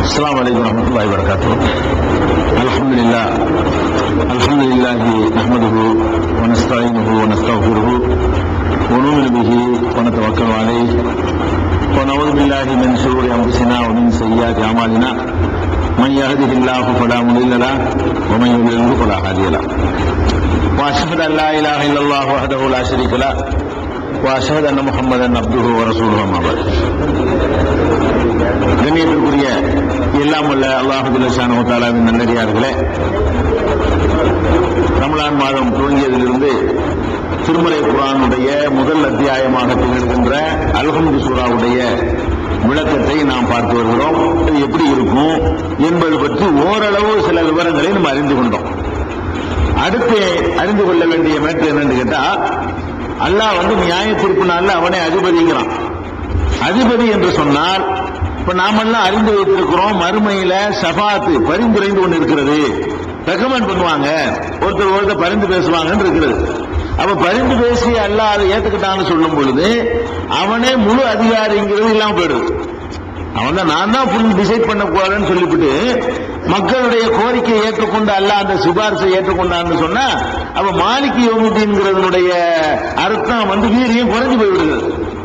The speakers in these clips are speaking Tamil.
السلام عليكم ورحمة الله وبركاته الحمد لله الحمد لله نحمده ونستعينه ونستغفره ونؤمن به ونتوكل عليه ونعوذ بالله من شرور أنفسنا ومن سيئات أعمالنا من يهده الله فلا مضل له ومن يضلل فلا هادي له وأشهد أن لا إله إلا الله وحده لا شريك له وأشهد أن محمدا عبده ورسوله أما بعد கண்ணியத்திற்குரிய எல்லாம் வல்ல அல்லாஹுல்லான தாலாவின் நல்லடியார்களே ரமலான் மாதம் துவங்கியதிலிருந்து திருமலை குரானுடைய முதல் அத்தியாயமாக திகழ்கின்ற அல்ஹம்து சூராவுடைய விளக்கத்தை நாம் பார்த்து வருகிறோம் இது எப்படி இருக்கும் என்பது பற்றி ஓரளவு சில விவரங்களை நம்ம அறிந்து கொண்டோம் அடுத்து அறிந்து கொள்ள வேண்டிய மேட்ரு என்னன்னு கேட்டா அல்லாஹ் வந்து நியாய தீர்ப்பு நாள்ல அவனை அதிபதிங்கிறான் அதிபதி என்று சொன்னால் இப்ப நாமெல்லாம் அறிந்து வைத்திருக்கிறோம் மறுமையில சபாத்து பரிந்துரைந்து கொண்டு இருக்கிறது ரெக்கமெண்ட் பண்ணுவாங்க ஒருத்தர் ஒருத்தர் பரிந்து பேசுவாங்கன்னு இருக்கிறது அப்ப பரிந்து பேசி அல்லாஹ் அதை ஏத்துக்கிட்டான்னு சொல்லும் பொழுது அவனே முழு அதிகாரிங்கிறது இல்லாம போயிடுது அவன் தான் நான் தான் ஃபுல் டிசைட் பண்ண போறேன்னு சொல்லிவிட்டு மக்களுடைய கோரிக்கையை ஏற்றுக்கொண்டு அல்ல அந்த சிபாரிசை ஏற்றுக்கொண்டான்னு சொன்னா அப்ப மாலிக்கு யோமிதின்கிறதனுடைய அர்த்தம் வந்து வீரியம் குறைஞ்சு போய்விடுது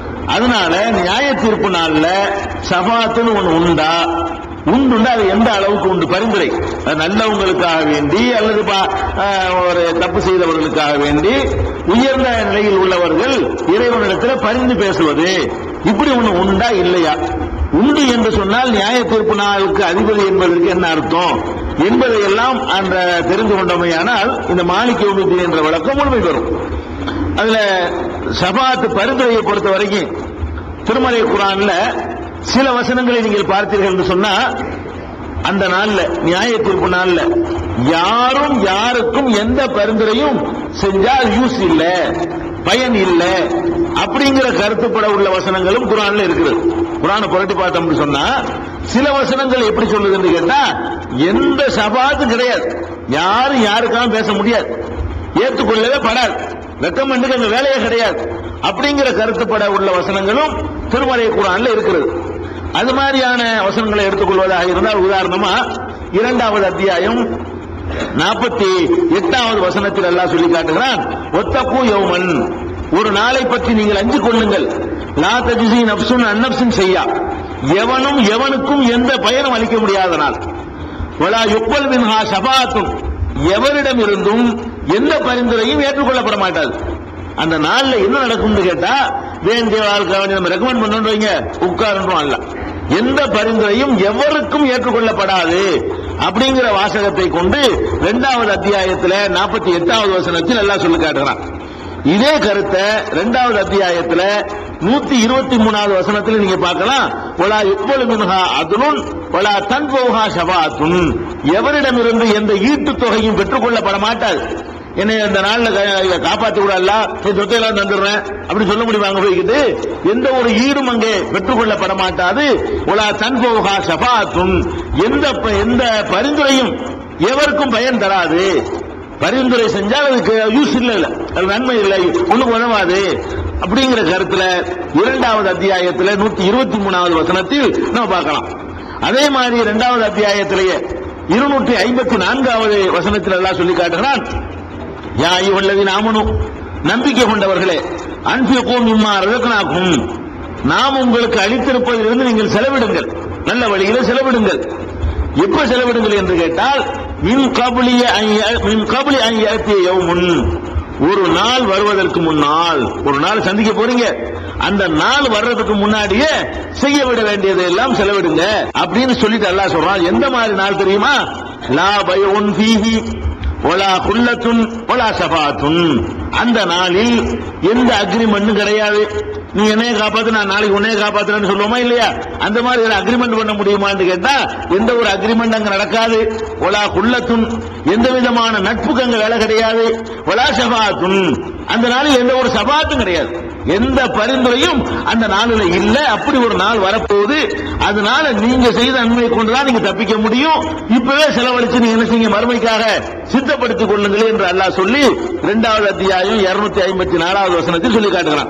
அதனால நியாய தீர்ப்பு நாள்ல சபாத்துன்னு ஒண்ணு உண்டா உண்டுண்டா அது எந்த அளவுக்கு உண்டு பரிந்துரை அது நல்லவங்களுக்காக வேண்டி அல்லது பா- ஆஹ் ஒரு தப்பு செய்தவர்களுக்காக வேண்டி உயர்ந்த நிலையில் உள்ளவர்கள் இறைவனிடத்தில் பரிந்து பேசுவது இப்படி ஒண்ணு உண்டா இல்லையா உண்டு என்று சொன்னால் நியாய தீர்ப்பு நாளுக்கு அதிபதி என்பதற்கு என்ன அர்த்தம் என்பதை எல்லாம் அந்த தெரிந்து கொண்டமையானால் இந்த மாலிக் யோமித்தி என்ற விளக்கம் முழுமை பெறும் அதுல சபாத்து பரிந்துரையை பொறுத்த வரைக்கும் திருமலை குரான்ல சில வசனங்களை நீங்கள் பார்த்தீர்கள் என்று சொன்னா அந்த நாள்ல நியாய தீர்ப்பு நாள்ல யாரும் யாருக்கும் எந்த பரிந்துரையும் செஞ்சால் யூஸ் இல்ல பயன் இல்ல அப்படிங்கிற கருத்துப்பட உள்ள வசனங்களும் குரான்ல இருக்கிறது குரானை புரட்டி பார்த்தோம்னு சொன்னா சில வசனங்கள் எப்படி சொல்லுதுன்னு கேட்டா எந்த சபாத்தும் கிடையாது யாரும் யாருக்காகவும் பேச முடியாது ஏற்றுக்கொள்ளவே படாது ரெக்கமெண்டுக்கு அந்த வேலையே கிடையாது அப்படிங்கிற கருத்துப்பட உள்ள வசனங்களும் திருமலை குரான்ல இருக்கிறது அது மாதிரியான வசனங்களை எடுத்துக்கொள்வதாக இருந்தால் உதாரணமா இரண்டாவது அத்தியாயம் நாற்பத்தி எட்டாவது வசனத்தில் எல்லாம் சொல்லி காட்டுகிறான் ஒத்தப்பு யௌமன் ஒரு நாளை பற்றி நீங்கள் அஞ்சு கொள்ளுங்கள் லா தஜிசி நப்சுன் அந்நப்சுன் செய்யா எவனும் எவனுக்கும் எந்த பயனும் அளிக்க முடியாத நாள் வலா யுக்வல் மின்ஹா ஷபாத்தும் எவரிடம் இருந்தும் எந்த பரிந்துரையும் ஏற்றுக்கொள்ளப்பட மாட்டாது அந்த நாள்ல என்ன நடக்கும்னு கேட்டா வேண்டிய வாழ்க்கை நம்ம ரெக்கமெண்ட் பண்ணோம் வைங்க உட்காருன்றோம் அல்ல எந்த பரிந்துரையும் எவருக்கும் ஏற்றுக்கொள்ளப்படாது அப்படிங்கிற வாசகத்தை கொண்டு இரண்டாவது அத்தியாயத்துல நாற்பத்தி எட்டாவது வசனத்தில் எல்லாம் சொல்லி காட்டுகிறான் இதே கருத்தை இரண்டாவது அத்தியாயத்துல நூத்தி இருபத்தி மூணாவது வசனத்தில் நீங்க பார்க்கலாம் ஒலா யுக்பலு மின்ஹா அதுனுன் ஒலா தன்போஹா ஷபாத்துன் எவரிடமிருந்து எந்த ஈட்டுத் தொகையும் பெற்றுக்கொள்ளப்பட மாட்டாது என்னை அந்த நாள்ல க- காப்பாத்தி விடல என் சொத்தையெல்லாம் தந்துடுறேன் அப்படி சொல்ல முடியுமா அங்க போய்கிட்டு எந்த ஒரு ஈடும் அங்கே பெற்றுக்கொள்ளப்பட மாட்டாது ஒலா தன்போஹா ஷபாத்துன் எந்த ப- எந்த பரிந்துரையும் எவருக்கும் பயன் தராது பரிந்துரை செஞ்சால் அதுக்கு யூஸ் இல்ல இல்ல அது நன்மை இல்லை ஒண்ணுக்கு உதவாது அப்படிங்கிற கருத்துல இரண்டாவது அத்தியாயத்துல நூத்தி இருபத்தி மூணாவது வசனத்தில் நம்ம பார்க்கலாம் அதே மாதிரி இரண்டாவது அத்தியாயத்திலேயே இருநூற்றி ஐம்பத்தி நான்காவது வசனத்தில் எல்லாம் சொல்லி காட்டுகிறான் யா ஐயுள்ளதி நாமனும் நம்பிக்கை கொண்டவர்களே அன்பிக்கும் இம்மா ரதக்கனாக்கும் நாம் உங்களுக்கு அளித்திருப்பதிலிருந்து நீங்கள் செலவிடுங்கள் நல்ல வழியில செலவிடுங்கள் எப்ப செலவிடுங்கள் என்று கேட்டால் மின் கபலிய மின் கபலி ஐயத்திய யௌமுன் ஒரு நாள் வருவதற்கு முன்னால் ஒரு நாள் சந்திக்க போறீங்க அந்த நாள் வர்றதுக்கு முன்னாடியே செய்ய விட வேண்டியதை எல்லாம் செலவிடுங்க அப்படின்னு சொல்லிட்டு அல்லாஹ் சொல்றான் எந்த மாதிரி நாள் தெரியுமா லா பயோன் ஃபீஹி ஒலா குல்லத்துன் ஒலா சபாத்துன் அந்த நாளில் எந்த அக்ரிமெண்ட்டும் கிடையாது நீ என்னைய காப்பாத்து நான் நாளைக்கு உன்னைய காப்பாத்துறேன்னு சொல்லுவோமா இல்லையா அந்த மாதிரி ஒரு அக்ரிமெண்ட் பண்ண முடியுமான்னு கேட்டா எந்த ஒரு அக்ரிமெண்ட் அங்க நடக்காது ஒலா குல்லத்துன் எந்த விதமான நட்புக்கு அங்க வேலை கிடையாது ஒலா சபாத்துன் அந்த நாளில் எந்த ஒரு சபாத்தும் கிடையாது எந்த பரிந்துரையும் அந்த நாளில் இல்ல அப்படி ஒரு நாள் வரப்போகுது அதனால நீங்க செய்த நன்மையை கொண்டுதான் நீங்க தப்பிக்க முடியும் இப்பவே செலவழிச்சு நீங்க என்ன செய்யுங்க மறுமைக்காக சித்தப்படுத்திக் கொள்ளுங்கள் என்று அல்லாஹ் சொல்லி இரண்டாவது அத்தியாயம் இருநூத்தி ஐம்பத்தி நாலாவது வசனத்தில் சொல்லி காட்டுகிறான்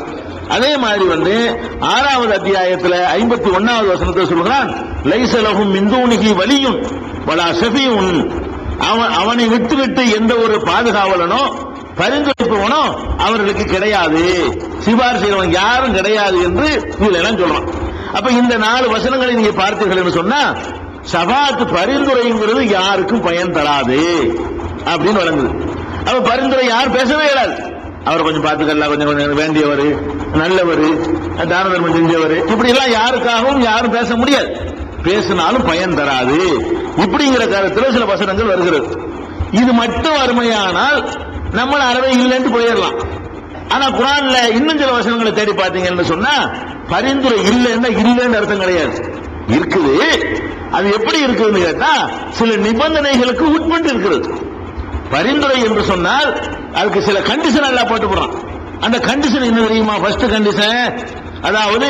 அதே மாதிரி வந்து ஆறாவது அத்தியாயத்துல ஐம்பத்தி ஒன்னாவது வசனத்தை சொல்கிறான் லைசலகும் மிந்தூனிகி வலியும் வலா செபியும் அவன் அவனை விட்டு விட்டு எந்த ஒரு பாதுகாவலனோ பரிந்துரைப்பவனோ அவர்களுக்கு கிடையாது சிபார் செய்யறவன் யாரும் கிடையாது என்று இதுல எல்லாம் சொல்றான் அப்ப இந்த நாலு வசனங்களை நீங்க பார்த்தீர்கள் என்று சொன்னா சபாத்து பரிந்துரைங்கிறது யாருக்கும் பயன் தராது அப்படின்னு வழங்குது அப்ப பரிந்துரை யார் பேசவே இயலாது அவர் கொஞ்சம் பார்த்துக்கலாம் கொஞ்சம் கொஞ்சம் வேண்டியவர் நல்லவர் தான தர்மம் செஞ்சவர் இப்படி எல்லாம் யாருக்காகவும் யாரும் பேச முடியாது பேசினாலும் பயன் தராது இப்படிங்கிற கருத்துல சில வசனங்கள் வருகிறது இது மட்டும் அருமையானால் நம்ம அறவே இல்லைன்னு போயிடலாம் ஆனா குரான்ல இன்னும் சில வசனங்களை தேடி பார்த்தீங்கன்னு சொன்னா பரிந்துரை இல்லைன்னா இல்லைன்னு அர்த்தம் கிடையாது இருக்குது அது எப்படி இருக்குதுன்னு கேட்டா சில நிபந்தனைகளுக்கு உட்பட்டு இருக்கிறது பரிந்துரை என்று சொன்னால் அதுக்கு சில கண்டிஷன் எல்லாம் போட்டு போறான் அந்த கண்டிஷன் என்ன தெரியுமா ஃபர்ஸ்ட் கண்டிஷன் அதாவது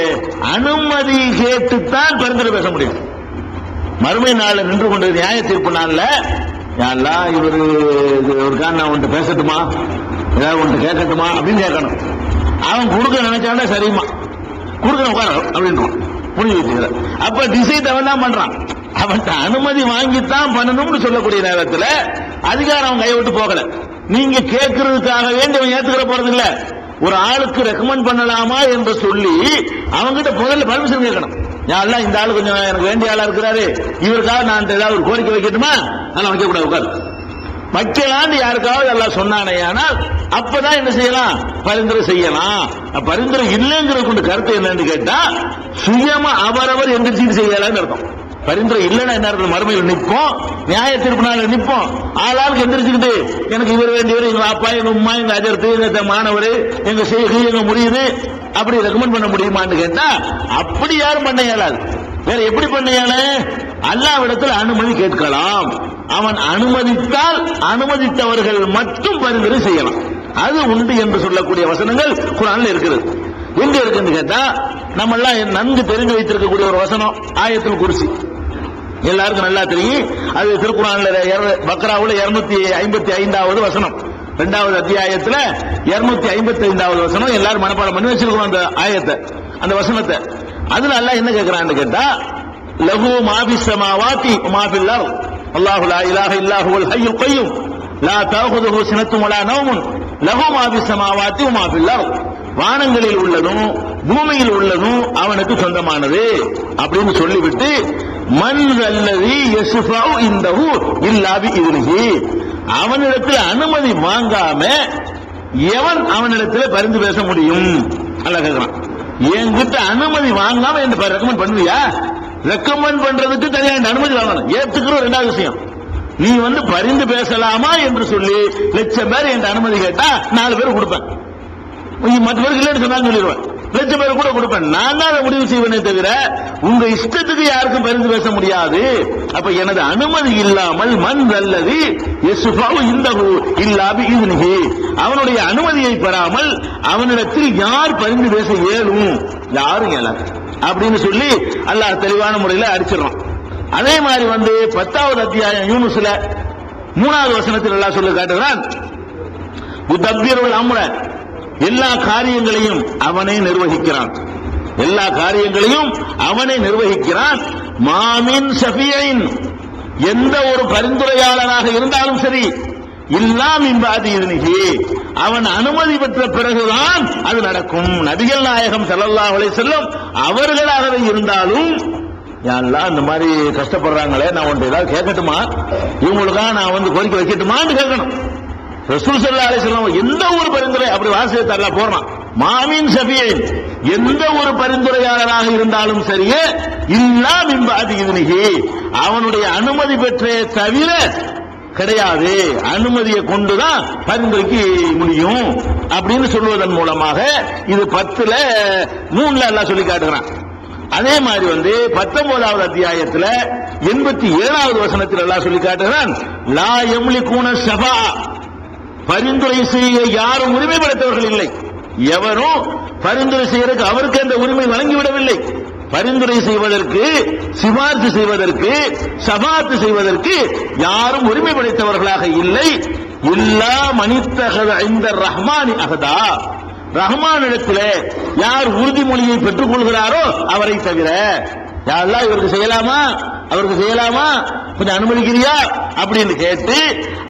அனுமதி கேட்டுத்தான் பரிந்துரை பேச முடியும் மறுமை நாள்ல நின்று கொண்டு நியாய தீர்ப்பு நாள்ல யாரெல்லாம் இவர் ஒரு நான் உன்ட்டு பேசட்டுமா ஏதாவது உன்ட்டு கேட்கட்டுமா அப்படின்னு கேட்கணும் அவன் கொடுக்க நினைச்சாண்டா சரிம்மா கொடுக்க உட்கார அப்படின்றான் முடிவு வச்சுக்கிற அப்ப டிசைட் அவன் தான் பண்றான் அவன்கிட்ட அனுமதி வாங்கித்தான் பண்ணணும்னு சொல்லக்கூடிய நேரத்தில் அதிகாரம் அவன் கையை விட்டு போகல நீங்க கேட்கறதுக்காக வேண்டி அவன் ஏத்துக்கிற போறது இல்ல ஒரு ஆளுக்கு ரெக்கமெண்ட் பண்ணலாமா என்று சொல்லி அவங்கிட்ட முதல்ல பர்மிஷன் கேட்கணும் யாரெல்லாம் இந்த ஆளு கொஞ்சம் எனக்கு வேண்டிய ஆளா இருக்கிறாரு இவருக்காக நான் ஏதாவது ஒரு கோரிக்கை வைக்கட்டுமா அதெல்லாம் வைக்க கூடாது உட்காரு வைக்கலான்னு யாருக்காவது எல்லாம் சொன்னானே ஆனால் அப்பதான் என்ன செய்யலாம் பரிந்துரை செய்யலாம் பரிந்துரை இல்லைங்கிற கொண்டு கருத்து என்னன்னு கேட்டா சுயமா அவரவர் எந்திரிச்சு செய்யலாம்னு அர்த்தம் பரிந்துரை இல்லைன்னா என்ன அர்த்தம் மறுமையில் நிற்போம் நியாய தீர்ப்புனால நிற்போம் ஆளாளுக்கு எந்திரிச்சுக்கிட்டு எனக்கு இவர் வேண்டியவர் எங்க அப்பா எங்க அம்மா எங்க அஜர்த்து எங்க மாணவர் எங்க செய்கை எங்க முடியுது அப்படி ரெக்கமெண்ட் பண்ண முடியுமான்னு கேட்டா அப்படி யாரும் பண்ண இயலாது வேற எப்படி பண்ண இயல அல்லாவிடத்தில் அனுமதி கேட்கலாம் அவன் அனுமதித்தால் அனுமதித்தவர்கள் மட்டும் பரிந்துரை செய்யலாம் அது உண்டு என்று சொல்லக்கூடிய வசனங்கள் குரான்ல இருக்கிறது எங்க இருக்குன்னு கேட்டா நம்ம எல்லாம் நன்கு தெரிந்து வைத்திருக்கக்கூடிய ஒரு வசனம் ஆயத்தில் குருசி எல்லாருக்கும் நல்லா தெரியும் அது திருக்குறான்ல பக்ராவுல இருநூத்தி ஐம்பத்தி ஐந்தாவது வசனம் இரண்டாவது அத்தியாயத்துல இருநூத்தி ஐம்பத்தி ஐந்தாவது வசனம் எல்லாரும் மனப்பாடம் பண்ணி வச்சிருக்கோம் அந்த ஆயத்தை அந்த வசனத்தை அதுல எல்லாம் என்ன கேட்கிறான்னு கேட்டா லகு மாபி சமாவாத்தி மாபில்லார் அல்லாஹு லா இலாஹ இல்லாஹுவல் ஹய்யுல் கய்யும் லா தஅகுதுஹு சினத்தும் வலா நௌமுன் லகு மாபி சமாவாத்தி மாபில்லார் வானங்களில் உள்ளதும் பூமியில் உள்ளதும் அவனுக்கு சொந்தமானது அப்படின்னு சொல்லிவிட்டு மண் அல்லது யசுஃபாவு இந்த இல்லாவி இதுனிகி அவனிடத்தில் அனுமதி வாங்காம எவன் அவனிடத்தில் பரிந்து பேச முடியும் அல்ல கேட்கிறான் என்கிட்ட அனுமதி வாங்காம என்ன ரெக்கமெண்ட் பண்ணுவியா ரெக்கமெண்ட் பண்றதுக்கு தனியா இந்த அனுமதி வாங்கணும் ஏத்துக்கிற ரெண்டாவது விஷயம் நீ வந்து பரிந்து பேசலாமா என்று சொல்லி லட்சம் பேர் என் அனுமதி கேட்டா நாலு பேர் கொடுப்பேன் மற்ற பேருக்கு இல்லைன்னு சொன்னாலும் சொல்லிடுவேன் லட்சம் பேர் கூட கொடுப்பேன் நான் தான் அதை முடிவு செய்வேனே தவிர உங்க இஷ்டத்துக்கு யாருக்கும் பரிந்து பேச முடியாது அப்ப எனது அனுமதி இல்லாமல் மண் அல்லது எசுபாவு இந்த இல்லாபி இதுனிகி அவனுடைய அனுமதியை பெறாமல் அவனிடத்தில் யார் பரிந்து பேச இயலும் யாரும் இயலாது அப்படின்னு சொல்லி அல்லாஹ் தெளிவான முறையில் அடிச்சிடறான் அதே மாதிரி வந்து பத்தாவது அத்தியாயம் யூனுஸ்ல மூணாவது வசனத்தில் எல்லாம் சொல்லி காட்டுகிறான் உத்தப்பியர்கள் அம்ர எல்லா காரியங்களையும் அவனே நிர்வகிக்கிறான் எல்லா காரியங்களையும் அவனே நிர்வகிக்கிறான் மாமின் ஷபியின் எந்த ஒரு பரிந்துரையாளராக இருந்தாலும் சரி இல்லாம் இம்பாதி இருநிகி அவன் அனுமதி பெற்ற பிறகுதான் அது நடக்கும் நபிகள் நாயகம் ஸல்லல்லாஹு அலைஹி செல்லும் அவர்களாகவே இருந்தாலும் யாரெல்லாம் இந்த மாதிரி கஷ்டப்படுறாங்களே நான் ஒன்று ஏதாவது கேட்கட்டுமா இவங்களுக்காக நான் வந்து கோரிக்கை வைக்கட்டுமான்னு கேட்கணும் ரசூல் ஸல்லல்லாஹு அலைஹி வஸல்லம் எந்த ஒரு பரிந்துரை அப்படி வாசியத்தை அல்லாஹ் போடுறான் மாமின் ஷபியின் எந்த ஒரு பரிந்துரையாளராக இருந்தாலும் சரியே இல்லா மின்பாதி இதுனிகி அவனுடைய அனுமதி பெற்றே தவிர கிடையாது அனுமதியை கொண்டுதான் பரிந்துரைக்கு முடியும் அப்படின்னு சொல்வதன் மூலமாக இது பத்துல மூணுல எல்லாம் சொல்லி காட்டுகிறான் அதே மாதிரி வந்து பத்தொன்பதாவது அத்தியாயத்துல எண்பத்தி ஏழாவது வசனத்தில் எல்லாம் சொல்லி காட்டுகிறான் லா எம்லி கூன சபா பரிந்துரை செய்ய யாரும் உரிமை படைத்தவர்கள் இல்லை எவரும் பரிந்துரை செய்யறதுக்கு அவருக்கு அந்த உரிமை வழங்கிவிடவில்லை பரிந்துரை செய்வதற்கு சிபார்த்து செய்வதற்கு சபாத்து செய்வதற்கு யாரும் உரிமை படைத்தவர்களாக இல்லை இல்லா மனித்தகத இந்த ரஹ்மானி அகதா ரஹ்மானிடத்திலே யார் உறுதிமொழியை பெற்றுக் கொள்கிறாரோ அவரை தவிர யாரெல்லாம் இவருக்கு செய்யலாமா அவருக்கு செய்யலாமா கொஞ்சம் அனுமதிக்கிறியா அப்படின்னு கேட்டு